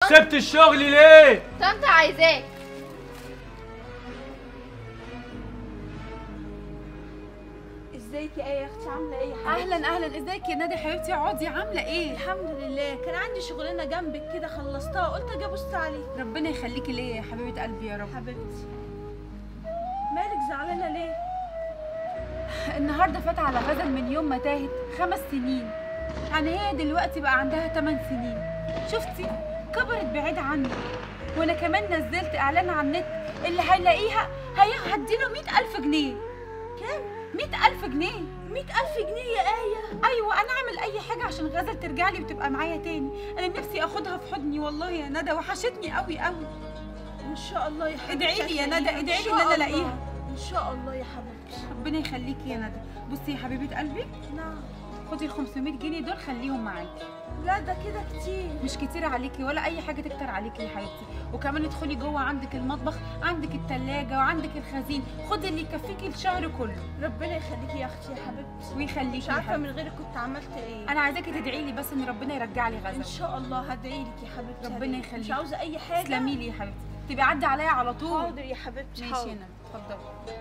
سبت الشغل ليه طنط عايزاك ازيك يا ايه يا اختي عامله ايه يا حبيبتي اهلا اهلا ازيك يا نادي حبيبتي اقعدي عامله ايه الحمد لله كان عندي شغلانه جنبك كده خلصتها قلت اجي ابص عليك ربنا يخليكي ليا يا حبيبه قلبي يا رب حبيبتي مالك زعلانه ليه النهارده فات على غزل من يوم ما تاهت خمس سنين يعني هي دلوقتي بقى عندها 8 سنين شفتي كبرت بعيد عني وانا كمان نزلت اعلان على النت اللي هيلاقيها هي هديله 100000 جنيه كام 100000 جنيه 100000 جنيه يا ايه ايوه انا اعمل اي حاجه عشان غزل ترجع لي وتبقى معايا تاني انا نفسي اخدها في حضني والله يا ندى وحشتني قوي قوي ان شاء الله يا حبيبتي ادعي لي يا ندى، هتلاقيها. ادعي إن لي شاء إن أنا الله. ألاقيها. ان شاء الله يا حبيبتي ربنا يخليكي يا ندى بصي يا حبيبه قلبي نعم خدي ال 500 جنيه دول خليهم معاكي لا ده كده كتير مش كتير عليكي ولا اي حاجه تكتر عليكي يا حبيبتي وكمان ادخلي جوه عندك المطبخ عندك التلاجة وعندك الخزين خدي اللي يكفيكي الشهر كله ربنا يخليكي يا اختي يا حبيبتي ويخليكي مش يا عارفه حبيبتي من غيرك كنت عملت ايه انا عايزاكي تدعي لي بس ان ربنا يرجع لي ان غزل شاء الله هدعي لك يا حبيبتي ربنا هدعيلك. يخليك. مش عاوزه اي حاجه تسلمي لي يا حبيبتي تبقي عدي عليا على طول حاضر يا حبيبتي ماشي حاضر هنا اتفضلي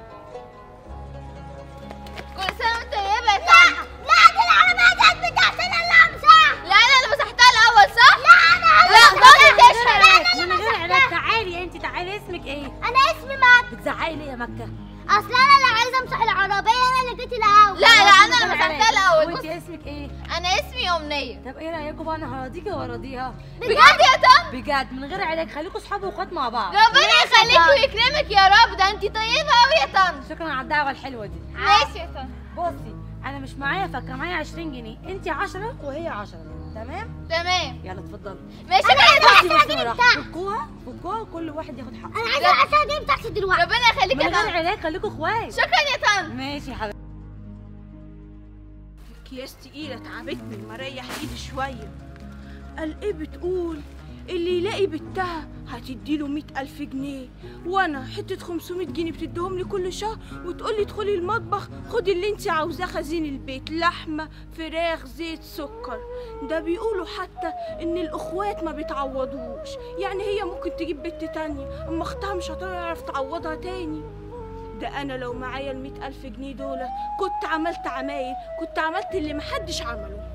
كل سنه وانت طيبه يا طنط لا دي العربيه كانت بتاعت انا اللي امسحها لا انا اللي مسحتها الاول صح لا انا لا خدي تشهد من غير علاج تعالي انت تعالي اسمك ايه انا اسمي مكة بتزعقي ليه يا مكه اصل انا اللي عايزه امسح العربيه انا اللي جيت الاول لا لا انا اللي مسحتها الاول وانت بص اسمك ايه انا اسمي امنيه طب ايه رايكم بقى انا هراضيكي وارضيها بجد يا طنط بجد من غير علاج خليكم صحاب واخوات مع بعض ربنا يخليك ويكرمك يا رب ده انت طيبه قوي يا طنط شكرا على الدعوه الحلوه دي ماشي يا طنط بصي انا مش معايا فكه معايا 20 جنيه انت 10 وهي 10 تمام تمام يلا اتفضلي ماشي انا بصي بصي بالراحه فكوها فكوها وكل واحد ياخد حقه انا عايزه العشرة دي بتاعتي دلوقتي ربنا يخليك من يا غير طنط علاج خليكم اخوات شكرا يا طنط ماشي يا حبيبتي اكياس تقيلة تعبتني ما ريح ايدي شوية قال ايه بتقول اللي يلاقي بنتها هتديله مئة ألف جنيه وأنا حتة 500 جنيه بتديهم لي كل شهر وتقولي ادخلي المطبخ خدي اللي انت عاوزاه خزين البيت لحمة فراخ زيت سكر ده بيقولوا حتى إن الأخوات ما بيتعوضوش يعني هي ممكن تجيب بنت تانية أما أختها مش هتعرف تعوضها تاني ده انا لو معايا المئة الف جنيه دول كنت عملت عمايل كنت عملت اللي محدش عمله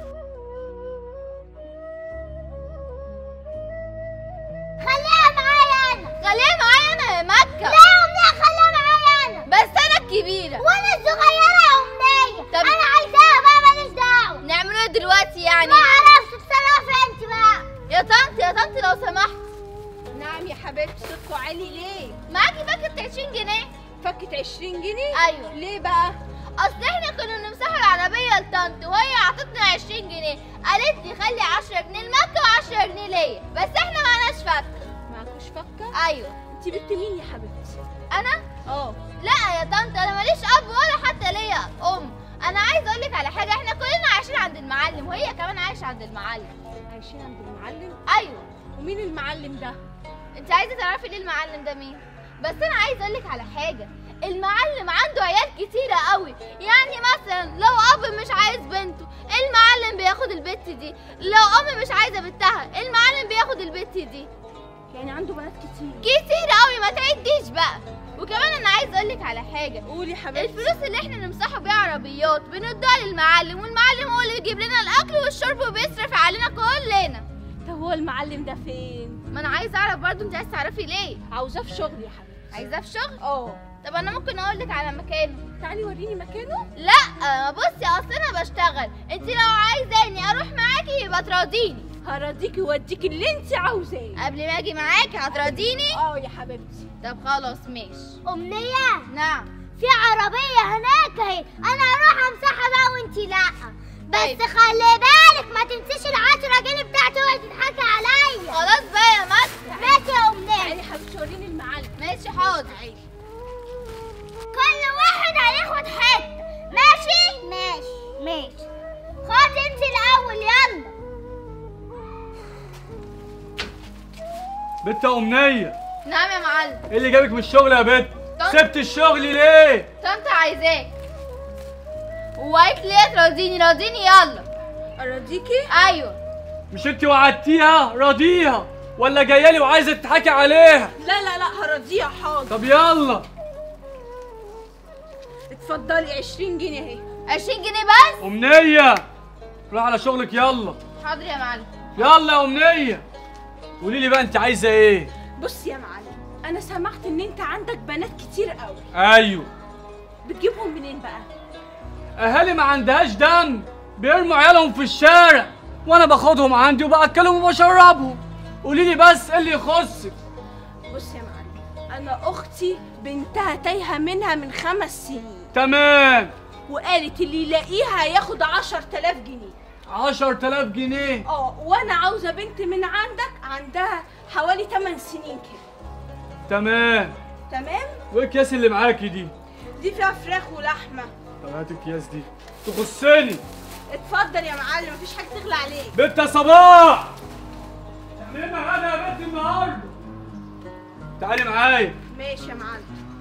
خليها معايا انا خليها معايا انا يا مكة لا يا امنية خليها معايا انا بس انا الكبيرة وانا الصغيرة يا امنية طب انا عايزاها بقى ماليش دعوة نعمله ايه دلوقتي يعني؟ ما اعرفش اتصرفي انت بقى يا طنط يا طنط لو سمحت نعم يا حبيبتي صوتكوا عالي ليه معاكي باكت 20 جنيه فكت 20 جنيه ايوه ليه بقى اصل احنا كنا بنمسحوا العربية لطنط وهي عطتنا 20 جنيه قالت لي خلي 10 جنيه لمكة و10 جنيه ليا بس احنا معناش فكة معكوش فكه ايوه انت بنت مين يا حبيبتي انا اه لا يا طنط انا ماليش اب ولا حتى ليا ام انا عايزه اقول لك على حاجه احنا كلنا عايشين عند المعلم وهي كمان عايشه عند المعلم عايشين عند المعلم ايوه ومين المعلم ده انت عايزه تعرفي ليه المعلم ده مين بس انا عايزه اقول لك على حاجه المعلم عنده عيال كتيرة قوي يعني مثلا لو اب مش عايز بنته المعلم بياخد البت دي لو ام مش عايزه بنتها المعلم بياخد البت دي يعني عنده بنات كتير كتير قوي ما تعديش بقى وكمان انا عايزه اقول لك على حاجه قولي يا حبيبتي الفلوس اللي احنا نمسحوا بيها عربيات بنديها للمعلم والمعلم هو اللي بيجيب لنا الاكل والشرب وبيصرف علينا كلنا طب هو المعلم ده فين ما انا عايزه اعرف برضو انت عايزه تعرفي ليه عاوزاه في شغل يا حبيبتي عايزاه في شغل اه طب انا ممكن اقول لك على مكانه تعالي وريني مكانه لا بصي اصل انا بشتغل انت لو عايزاني اروح معاكي يبقى تراضيني هراضيكي واديكي اللي انت عاوزاه قبل ما اجي معاكي هتراضيني اه يا حبيبتي طب خلاص ماشي أمنية نعم في عربية هناك اهي أنا هروح أمسحها بقى وأنتي لأ بس طيب. خلي بالك ما تنسيش العشرة جنيه بتاعتي وهي تضحكي عليا خلاص بقى يا مكة ماشي يا أمنية تعالي يا حبيبتي وريني المعلم ماشي حاضر كل واحد هياخد حتة ماشي ماشي ماشي خد انت الأول يلا بنت أمنية نعم يا معلم ايه اللي جابك من الشغل يا بنت طب. سبت الشغل ليه طنط عايزاك وقالت لي إيه تراضيني راضيني يلا اراضيكي ايوه مش انت وعدتيها راضيها ولا جايه لي وعايزه تضحكي عليها لا لا لا هرضيها حاضر طب يلا اتفضلي 20 جنيه اهي 20 جنيه بس امنيه روح على شغلك يلا حاضر يا معلم يلا يا امنيه قولي لي بقى انت عايزه ايه بص يا معلم انا سمعت ان انت عندك بنات كتير قوي ايوه بتجيبهم منين بقى اهالي ما عندهاش دم بيرموا عيالهم في الشارع وانا باخدهم عندي وباكلهم وبشربهم قولي لي بس ايه اللي يخصك بص يا معلم انا اختي بنتها تايهه منها من خمس سنين تمام وقالت اللي يلاقيها هياخد 10000 جنيه عشر تلاف جنيه اه وانا عاوزه بنت من عندك عندها حوالي 8 سنين كده تمام تمام وايه الكيس اللي معاكي دي دي فيها فراخ ولحمه طب هات الكياس دي تخصني اتفضل يا معلم مفيش حاجه تغلى عليك بنت يا صباح تعملنا غدا يا بنت النهارده تعالي معايا ماشي يا معلم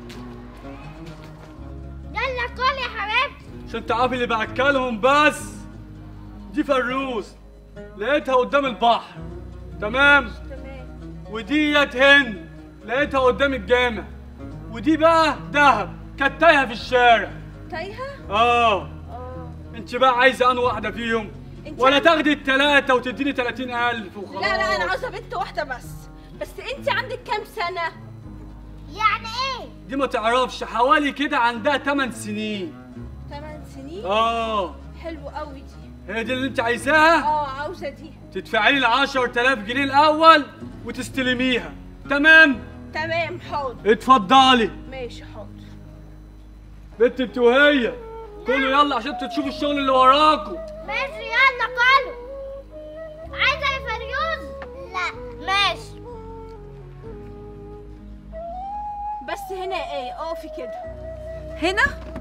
يلا كل يا حبيبتي عشان تعرفي اللي باكلهم بس دي فروس لقيتها قدام البحر تمام تمام وديت هند لقيتها قدام الجامع ودي بقى دهب كانت تايهه في الشارع تايهه اه اه انت بقى عايزه انهي واحده فيهم انت ولا عايزة- تاخدي التلاته وتديني 30000 وخلاص لا لا انا عاوزه بنت واحده بس بس انت عندك كام سنه يعني ايه دي ما تعرفش حوالي كده عندها 8 سنين 8 سنين اه حلو قوي دي هي دي اللي انت عايزاها اه عاوزه دي تدفعي لي ال 10000 جنيه الاول وتستلميها تمام تمام حاضر اتفضلي ماشي حاضر بنت انت وهي كله يلا عشان تشوفوا الشغل اللي وراكم ماشي يلا كله عايزه يا فريوز لا ماشي بس هنا ايه اقفي كده هنا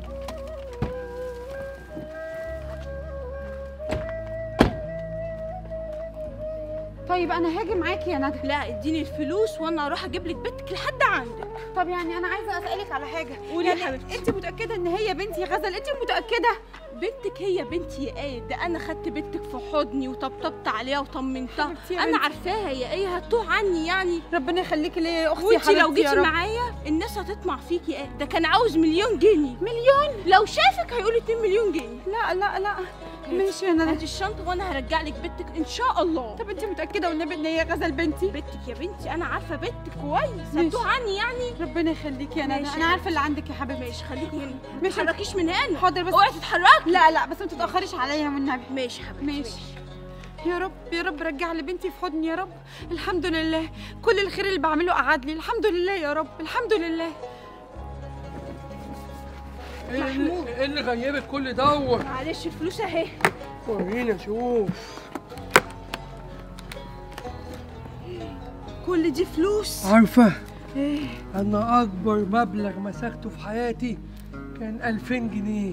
طيب انا هاجي معاكي يا ندى لا اديني الفلوس وانا اروح اجيب لك بنتك لحد عندك طب يعني انا عايزه اسالك على حاجه قولي يا يعني حبيبتي. انت متاكده ان هي بنتي يا غزل انت متاكده بنتك هي بنتي يا ايه ده انا خدت بنتك في حضني وطبطبت عليها وطمنتها حبيبتي يا انا بنتي. عارفاها يا ايه هتوه عني يعني ربنا يخليكي ليا يا اختي وانتي لو حبيبتي يا جيتي رب. معايا الناس هتطمع فيكي ايه ده كان عاوز مليون جنيه مليون لو شافك هيقول 2 مليون جنيه لا لا لا ماشي يا ندى هاتي الشنطه وانا هرجع لك بنتك ان شاء الله طب انت متاكده والنبي ان هي غزل بنتي بنتك يا بنتي انا عارفه بنتك كويس ماشي. هتوه عني يعني ربنا يخليكي يا ندى ماشي. انا عارفه اللي عندك يا حبيبتي ماشي خليكي هنا ما ماشي. تتحركيش من هنا حاضر بس اوعي تتحركي لا لا بس ما تتاخريش عليا والنبي ماشي يا حبيبتي ماشي يا رب يا رب رجع لي بنتي في حضني يا رب الحمد لله كل الخير اللي بعمله قعد لي الحمد لله يا رب الحمد لله محمود. ايه اللي غيبك كل دوت معلش الفلوس اهي وريني اشوف كل دي فلوس عارفة أنا أكبر مبلغ مسكته في حياتي كان 2000 جنيه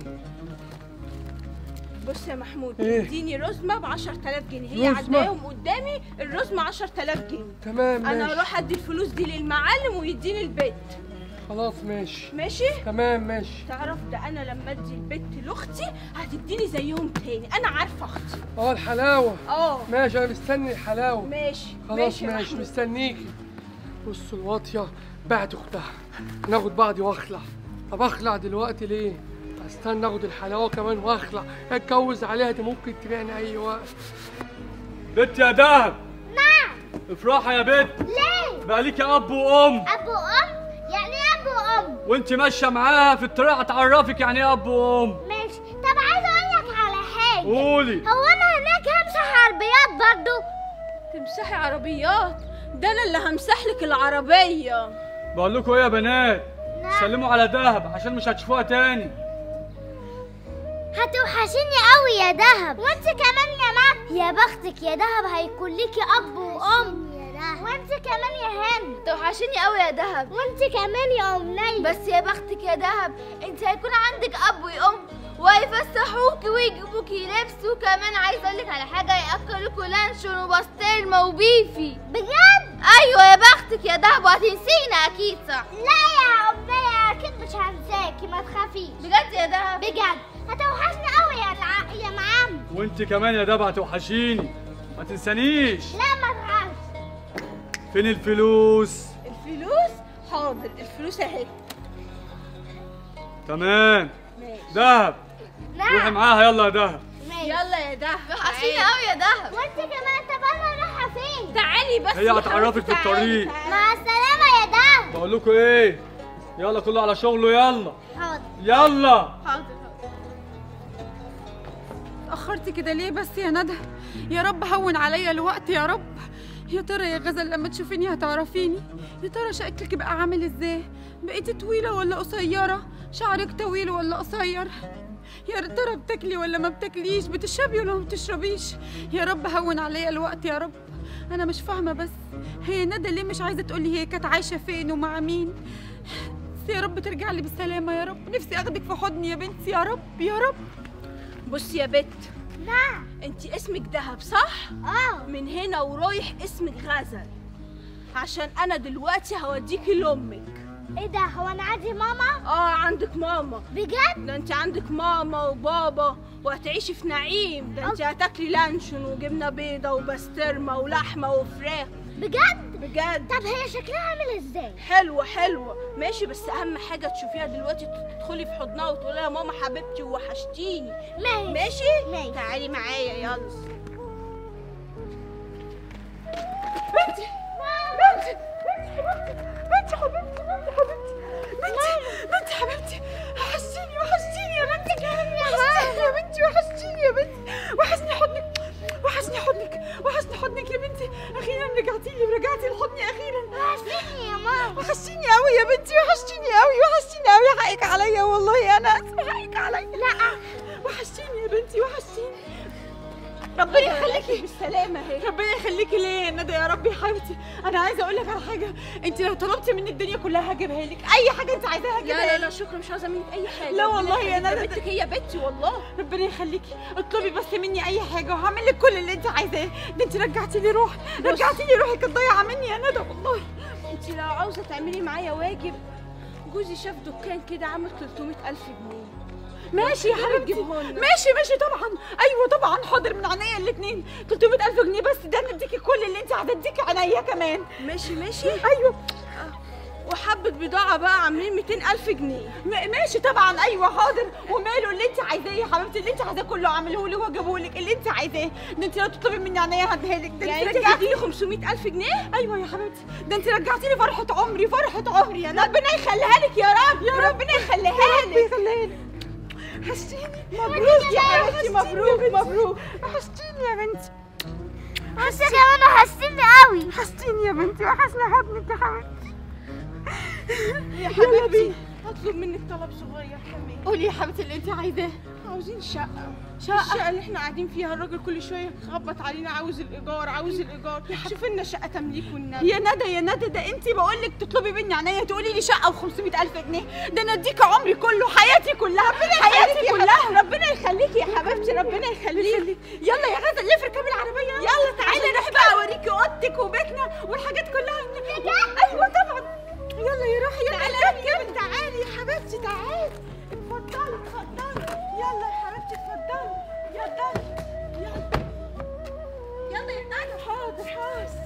بص يا محمود إيه؟ اديني رزمه ب 10000 جنيه هي رزمة؟ عداهم قدامي الرزمه 10000 جنيه تمام انا ماشي اروح ادي الفلوس دي للمعلم ويديني البيت خلاص ماشي ماشي تمام ماشي تعرف ده انا لما ادي البيت لاختي هتديني زيهم تاني انا عارفه اختي اه الحلاوة اه ماشي أنا مستني الحلاوة ماشي خلاص ماشي, ماشي, يا محمود. مستنيكي بصوا الواطية بعت أختها ناخد بعضي وأخلع طب أخلع دلوقتي ليه؟ استنى اخد الحلاوه كمان واخلع اتجوز عليها دي ممكن تبيعني اي وقت بنت يا دهب نعم افرحي يا بنت ليه بقى ليكي اب وام ابو ام يعني إيه ابو ام وانت ماشيه معاها في الطريق هتعرفك يعني ايه اب وام ماشي طب عايزه اقول لك على حاجه قولي هو انا هناك همسح عربيات برضو تمسحي عربيات ده انا اللي همسح لك العربيه بقول لكم ايه يا بنات نعم. سلموا على دهب عشان مش هتشوفوها تاني هتوحشيني قوي يا دهب وانت كمان يا مام يا بختك يا دهب هيكون ليكي اب وام وانت كمان يا هند توحشيني قوي يا دهب وانت كمان يا امنيه بس يا بختك يا دهب انت هيكون عندك اب وام وهيفسحوكي ويجيبوكي لبس وكمان عايزه اقول لك على حاجه ياكلوكوا لانشون وبسطرمه وبيفي بجد ايوه يا بختك يا دهب وهتنسينا اكيد صح لا يا امنيه اكيد مش هنساكي ما تخافيش بجد يا دهب بجد هتوحشني قوي يا الع... يا معام وانت كمان يا دهب هتوحشيني ما تنسانيش لا ما تخافش فين الفلوس الفلوس حاضر الفلوس اهي تمام ماشي دهب روحي نعم معاها يلا يا دهب يلا يا دهب وحشيني قوي يا دهب وانت كمان طب انا رايحه فين تعالي بس هي يا هتعرفك حبيبتي، في تعالي، الطريق. تعالي. مع السلامه يا دهب بقول لكم ايه يلا كله على شغله يلا حاضر يلا حاضر اتأخرتي كده ليه بس يا ندى يا رب هون عليا الوقت يا رب يا ترى يا غزل لما تشوفيني هتعرفيني يا ترى شكلك بقى عامل ازاي بقيتي طويلة ولا قصيرة شعرك طويل ولا قصير يا ترى بتاكلي ولا ما بتاكليش بتشربي ولا ما بتشربيش يا رب هون عليا الوقت يا رب انا مش فاهمة بس هي ندى ليه مش عايزة تقولي هي كانت عايشة فين ومع مين بس يا رب ترجع لي بالسلامة يا رب نفسي اخدك في حضني يا بنتي يا رب يا رب بصي يا بت نعم انت اسمك دهب صح اه من هنا ورايح اسمك غزل عشان انا دلوقتي هوديكي لامك ايه ده هو انا عندي ماما اه عندك ماما بجد ده انت عندك ماما وبابا وهتعيشي في نعيم ده انت هتاكلي لانشون وجبنه بيضه وبسطرمه ولحمه وفراخ بجد بجد طب هي شكلها عامل ازاي حلوه حلوه ماشي بس اهم حاجه تشوفيها دلوقتي تدخلي في حضنها وتقولي لها ماما حبيبتي وحشتيني ماشي ماشي ماشي. تعالي معايا يلا بنتي بنتي بنتي حبيبتي بنتي حبيبتي بنتي بنتي حبيبتي وحشتيني وحشتيني يا بنتي وحشتيني يا بنتي وحشتيني يا بنتي وحشني حضنك وحشني حضنك وحشني حضنك يا بنتي اخيرا رجعتي لي ورجعتي لحضني اخيرا وحشتيني يا ماما وحشتيني قوي يا بنتي وحشتيني قوي وحشتيني قوي حقك عليا والله انا اسفه حقك عليا لا وحشتيني يا بنتي وحشتيني ربنا يخليكي بالسلامه اهي ربنا يخليكي ليه يا ندى يا ربي يا حبيبتي انا عايزه اقول لك على حاجه انت لو طلبتي مني الدنيا كلها هجيبها لك اي حاجه انت عايزاها لا هجيبها لا لك لا شكرا مش عايزه منك اي حاجه لا ربنا والله يا يخليك. ندى. بنتك هي بنتي والله ربنا يخليكي اطلبي بس مني اي حاجه وهعمل لك كل اللي انت عايزاه ده انت رجعتي لي روحي رجعتي لي روحي كانت ضايعه مني يا ندى والله انت لو عاوزه تعملي معايا واجب جوزي شاف دكان كده عامل 300 الف جنيه ماشي يا حبيبتي تجيبهولنا. ماشي ماشي طبعا ايوه طبعا حاضر من عينيا الاثنين 300000 جنيه بس ده انا اديكي كل اللي انت عايزاه اديكي عينيا كمان ماشي ماشي ايوه وحبه بضاعه بقى عاملين 200 الف جنيه م- ماشي طبعا ايوه حاضر وماله اللي انت عايزاه يا حبيبتي اللي انت عايزاه كله اعمله لك واجيبه لك اللي انت عايزاه ده انت لو تطلبي مني عينيا هديها لك ده يعني انت انت رجعتي تديني 500 الف جنيه ايوه يا حبيبتي ده انت رجعتي لي فرحه عمري فرحه عمري يا ندى ربنا يخليها لك يا رب يا ربنا يخليها لك يخليها لك وحشتيني مبروك يا حبيبتي مبروك مبروك وحشتيني يا بنتي بس كمان وحشتيني قوي وحشتيني يا بنتي وحشني حضنك يا حبيبتي يا حبيبتي هطلب منك طلب صغير كمان قولي يا حبيبتي اللي انت عايزاه عاوزين شقة شقة؟ الشقة اللي احنا قاعدين فيها الراجل كل شوية يخبط علينا عاوز الإيجار عاوز الإيجار شوف لنا شقة تمليك والنبي يا ندى يا ندى ده انت بقول لك تطلبي مني عينيا تقولي لي شقه ب ألف جنيه ده انا اديك عمري كله حياتي كلها حياتي كلها ربنا يخليكي يا حبيبتي ربنا يخليكي يلا يا غزل ليه اركبي العربيه يلا تعالي نروح بقى اوريكي اوضتك وبيتنا والحاجات كلها ايوه طبعا يلا يا روحي يلا تعالي تعالي يا حبيبتي تعالي اتفضلي اتفضلي يلا يا حبيبتي اتفضلي يلا يلا يلا يا ندى حاضر حاضر